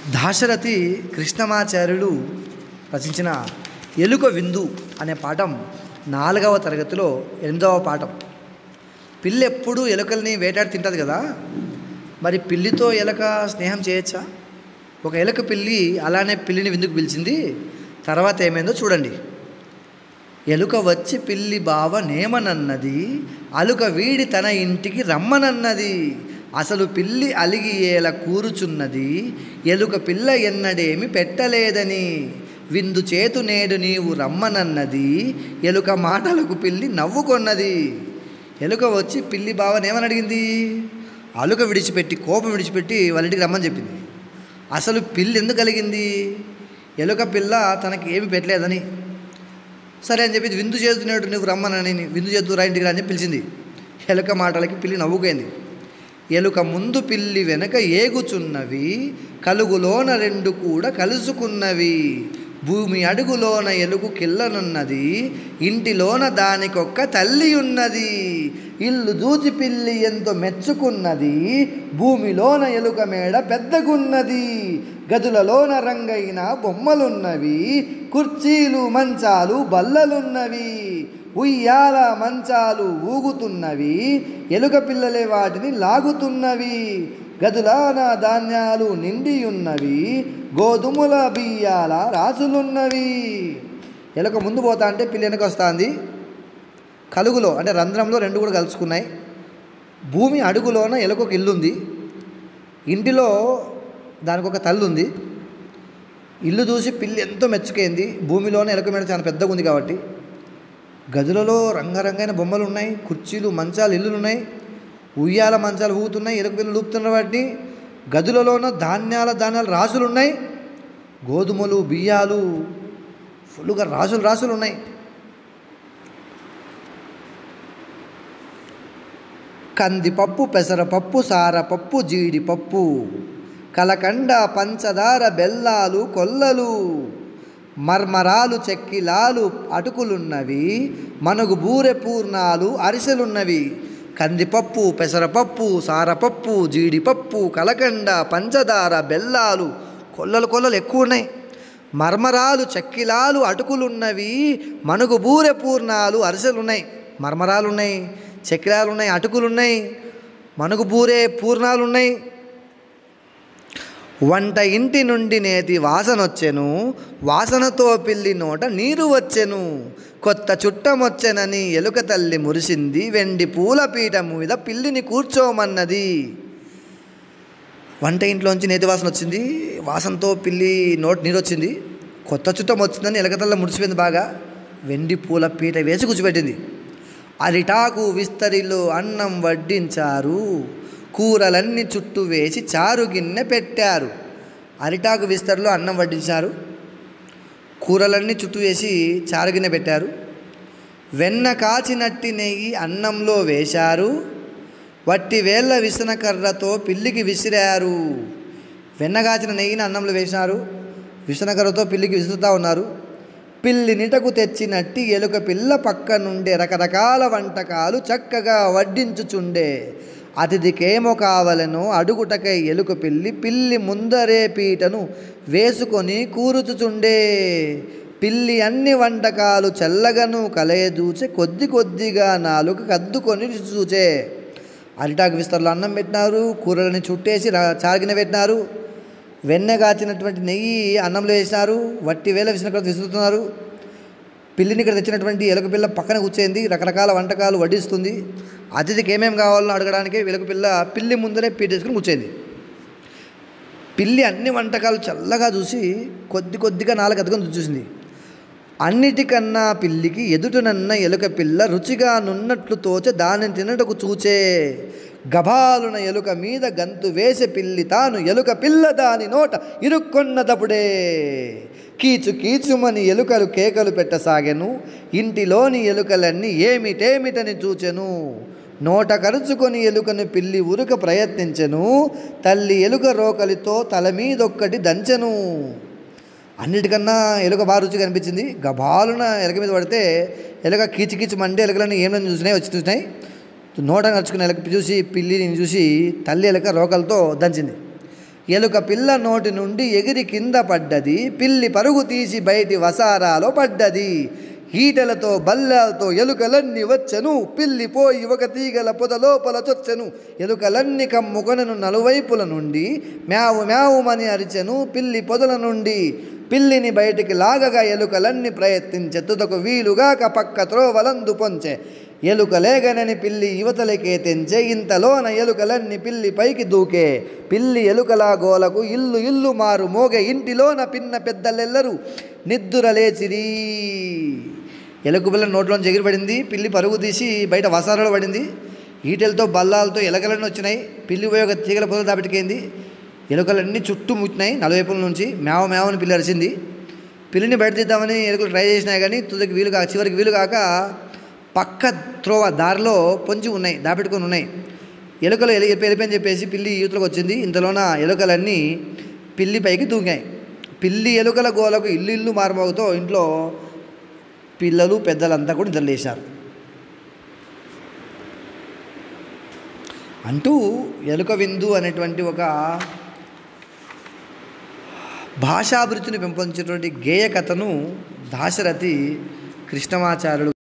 దాశరథి కృష్ణమాచార్యుడు రచించిన ఎలుక విందు అనే పాఠం నాలుగవ తరగతిలో ఎనిమిదవ పాఠం పిల్లి ఎప్పుడు ఎలుకల్ని వేటాడి తింటుంది కదా మరి పిల్లితో ఎలుక స్నేహం చేయొచ్చా ఒక ఎలుక పిల్లి అలానే పిల్లిని విందుకు పిలిచింది తర్వాత ఏమైందో చూడండి ఎలుక వచ్చి పిల్లి బావ నేమనన్నది అలుక వీడి తన ఇంటికి రమ్మనన్నది అసలు పిల్లి అలిగి ఏల కూరుచున్నది ఎలుక పిల్ల ఎన్నడేమి పెట్టలేదని విందు చేతు నేడు నీవు రమ్మనన్నది ఎలుక మాటలకు పిల్లి నవ్వుకొన్నది ఎలుక వచ్చి పిల్లి బావనేమని అడిగింది అలుక విడిచిపెట్టి కోపం విడిచిపెట్టి వాళ్ళ ఇంటికి రమ్మని చెప్పింది అసలు పిల్లి ఎందుకు కలిగింది ఎలుక పిల్ల తనకి ఏమి పెట్టలేదని సరే అని చెప్పి విందు చేస్తున్నాడు నువ్వు రమ్మనని విందు చేస్తూ రా ఇంటికి రా అని చెప్పి పిలిచింది ఎలుక మాటలకి పిల్లి నవ్వుకోయింది ఎలుక ముందు పిల్లి వెనక ఏగుచున్నవి కలుగులోన రెండు కూడా కలుసుకున్నవి భూమి అడుగులోన ఎలుగు కిల్లనున్నది ఇంటిలోన దానికొక్క తల్లి ఉన్నది ఇల్లు దూచి పిల్లి ఎంతో మెచ్చుకున్నది భూమిలోన ఎలుక మేడ పెద్దగున్నది గదులలోన రంగైన బొమ్మలున్నవి కుర్చీలు మంచాలు బల్లలున్నవి ఉయ్యాల మంచాలు ఊగుతున్నవి ఎలుక పిల్లలే వాటిని లాగుతున్నవి గదులాన ధాన్యాలు నిండి ఉన్నవి గోధుమల బియ్యాల రాసులున్నవి ఎలుక ముందు పోతా అంటే పిల్లి వెనక వస్తుంది కలుగులో అంటే రంధ్రంలో రెండు కూడా కలుసుకున్నాయి భూమి అడుగులోన ఎలుక ఒక ఇల్లు ఉంది ఇంటిలో దానికి ఒక తల్లి ఉంది ఇల్లు చూసి పిల్లి ఎంతో మెచ్చుకైంది భూమిలోనే ఎలుక మీద చాలా పెద్దగా ఉంది కాబట్టి గదులలో రంగరంగైన బొమ్మలు ఉన్నాయి కుర్చీలు మంచాలు ఇల్లులు ఉన్నాయి ఉయ్యాల మంచాలు ఊగుతున్నాయి ఎలుక పిల్లలు ఊపుతున్న వాటిని గదులలోన ధాన్యాల ధాన్యాలు రాసులు ఉన్నాయి గోధుమలు బియ్యాలు ఫుల్గా రాసులు రాసులు ఉన్నాయి కందిపప్పు పెసరపప్పు సారపప్పు జీడిపప్పు కలకండ పంచదార బెల్లాలు కొల్లలు మర్మరాలు చెక్కిలాలు అటుకులున్నవి మనగు బూరె పూర్ణాలు అరిసెలున్నవి కందిపప్పు పెసరపప్పు సారపప్పు జీడిపప్పు కలకండ పంచదార బెల్లాలు కొల్లలు కొల్లలు ఎక్కువ ఉన్నాయి మర్మరాలు చెక్కిలాలు అటుకులున్నవి మనుగు బూరె పూర్ణాలు అరిసెలు ఉన్నాయి మర్మరాలు ఉన్నాయి చక్రాలు ఉన్నాయి అటుకులు ఉన్నాయి మనుగు బూరే పూర్ణాలు ఉన్నాయి వంట ఇంటి నుండి నేతి వాసన వచ్చెను వాసనతో పిల్లి నోట నీరు వచ్చెను కొత్త చుట్టం వచ్చెనని ఎలుక తల్లి మురిసింది వెండి పూల పీఠం మీద పిల్లిని కూర్చోమన్నది వంట ఇంట్లోంచి నేతి వాసన వచ్చింది వాసనతో పిల్లి నోటి నీరు వచ్చింది కొత్త చుట్టం వచ్చిందని ఎలకతల్ల ముడిచిపోయింది బాగా వెండి పూల పీట వేసి కూర్చోబెట్టింది అరిటాకు విస్తరిలో అన్నం వడ్డించారు కూరలన్నీ చుట్టూ వేసి చారు గిన్నె పెట్టారు అరిటాకు విస్తరిలో అన్నం వడ్డించారు కూరలన్నీ చుట్టూ వేసి చారు గిన్నె పెట్టారు వెన్న కాచినట్టి నెయ్యి అన్నంలో వేశారు వట్టి వేళ్ళ విసనకర్రతో పిల్లికి విసిరారు వెన్నగాచిన నెయ్యిని అన్నంలో వేశారు విసనకర్రతో పిల్లికి విసురుతూ ఉన్నారు పిల్లి నిటకు తెచ్చినట్టి ఎలుక పిల్ల పక్క నుండే రకరకాల వంటకాలు చక్కగా వడ్డించుచుండే అతిథికేమో కావలనో అడుగుటకై ఎలుక పిల్లి పిల్లి ముందరే పీటను వేసుకొని కూరుచుచుండే పిల్లి అన్ని వంటకాలు చల్లగను కలయదూచే కొద్ది కొద్దిగా నాలుగు కద్దుకొని చూచే అరిటాకు విస్తరలో అన్నం పెట్టినారు కూరలని చుట్టేసి చాగిన పెట్టినారు వెన్న కాచినటువంటి నెయ్యి అన్నంలో వేసినారు వట్టి వేల విసిన విసురుతున్నారు పిల్లిని ఇక్కడ తెచ్చినటువంటి ఎలుక పిల్ల పక్కన కూర్చేంది రకరకాల వంటకాలు వడ్డిస్తుంది అతిథికి ఏమేమి కావాలో అడగడానికి ఎలుక పిల్ల పిల్లి ముందరే పీటేసుకుని కూర్చేంది పిల్లి అన్ని వంటకాలు చల్లగా చూసి కొద్ది కొద్దిగా నాలుగు అతుకొని చూసింది అన్నిటికన్నా పిల్లికి ఎదుటనన్న ఎలుక పిల్ల రుచిగా నున్నట్లు తోచే దానిని తినటకు చూచే గభాలున ఎలుక మీద గంతు వేసే పిల్లి తాను ఎలుక పిల్ల దాని నోట ఇరుక్కొన్నదప్పుడే కీచు కీచుమని ఎలుకలు కేకలు పెట్టసాగెను ఇంటిలోని ఎలుకలన్నీ ఏమిటేమిటని చూచెను నోట కరుచుకొని ఎలుకను పిల్లి ఉరుక ప్రయత్నించెను తల్లి ఎలుక రోకలితో తల మీదొక్కటి దంచెను అన్నిటికన్నా ఎలుక బాగా రుచిగా అనిపించింది గబాలున ఎలుక మీద పడితే ఎలుక కీచి కీచి మండే ఎలుకలన్నీ ఏమని చూసినాయి వచ్చి చూసినాయి నోట నడుచుకున్న ఎలక చూసి పిల్లిని చూసి తల్లి ఎలక రోకలతో దంచింది ఎలుక పిల్ల నోటి నుండి ఎగిరి కింద పడ్డది పిల్లి పరుగు తీసి బయటి వసారాలో పడ్డది ఈటలతో బల్లాలతో ఎలుకలన్నీ వచ్చెను పిల్లి పోయి ఒక తీగల పొద లోపల చొచ్చెను ఎలుకలన్నీ కమ్ముకొనను నలువైపుల నుండి మ్యావు మ్యావుమని అరిచెను పిల్లి పొదల నుండి పిల్లిని బయటికి లాగగా ఎలుకలన్నీ ప్రయత్నించెత్తుటకు వీలుగాక పక్క త్రోవలందు పొంచె ఎలుక లేగనని పిల్లి యువతలకే తెంచే ఇంతలోన ఎలుకలన్నీ పిల్లి పైకి దూకే పిల్లి ఎలుకలా గోలకు ఇల్లు ఇల్లు మారు మోగే ఇంటిలోన పిన్న పెద్దలెల్లరూ నిద్దుర లేచిరి ఎలుక పిల్ల నోట్లోంచి ఎగిరిపడింది పిల్లి పరుగు తీసి బయట వసారాలో పడింది ఈటెలతో బల్లాలతో ఎలకలన్నీ వచ్చినాయి పిల్లి పోయి ఒక తీగల పొదలు దాపెట్టుకైంది ఎలుకలన్నీ చుట్టూ ముట్టినాయి నలువైపుల నుంచి మేవ మేవని పిల్లి అరిచింది పిల్లిని బయట తీద్దామని ఎలుకలు ట్రై చేసినాయి కానీ తుదకి వీలు కాక చివరికి వీలు కాక పక్క త్రోవ దారిలో పొంచి ఉన్నాయి దాపెట్టుకొని ఉన్నాయి ఎలుకలు ఎలి వెళ్ళిపోయని చెప్పేసి పిల్లి యూతులకు వచ్చింది ఇంతలోన ఎలుకలన్నీ పిల్లి పైకి దూకాయి పిల్లి ఎలుకల గోలకు ఇల్లు ఇల్లు మారుమోగుతో ఇంట్లో పిల్లలు పెద్దలంతా కూడా నిద్రలేశారు అంటూ ఎలుక విందు అనేటువంటి ఒక భాషాభిరుచిని పెంపొందించినటువంటి గేయ కథను దాశరథి కృష్ణమాచార్యుడు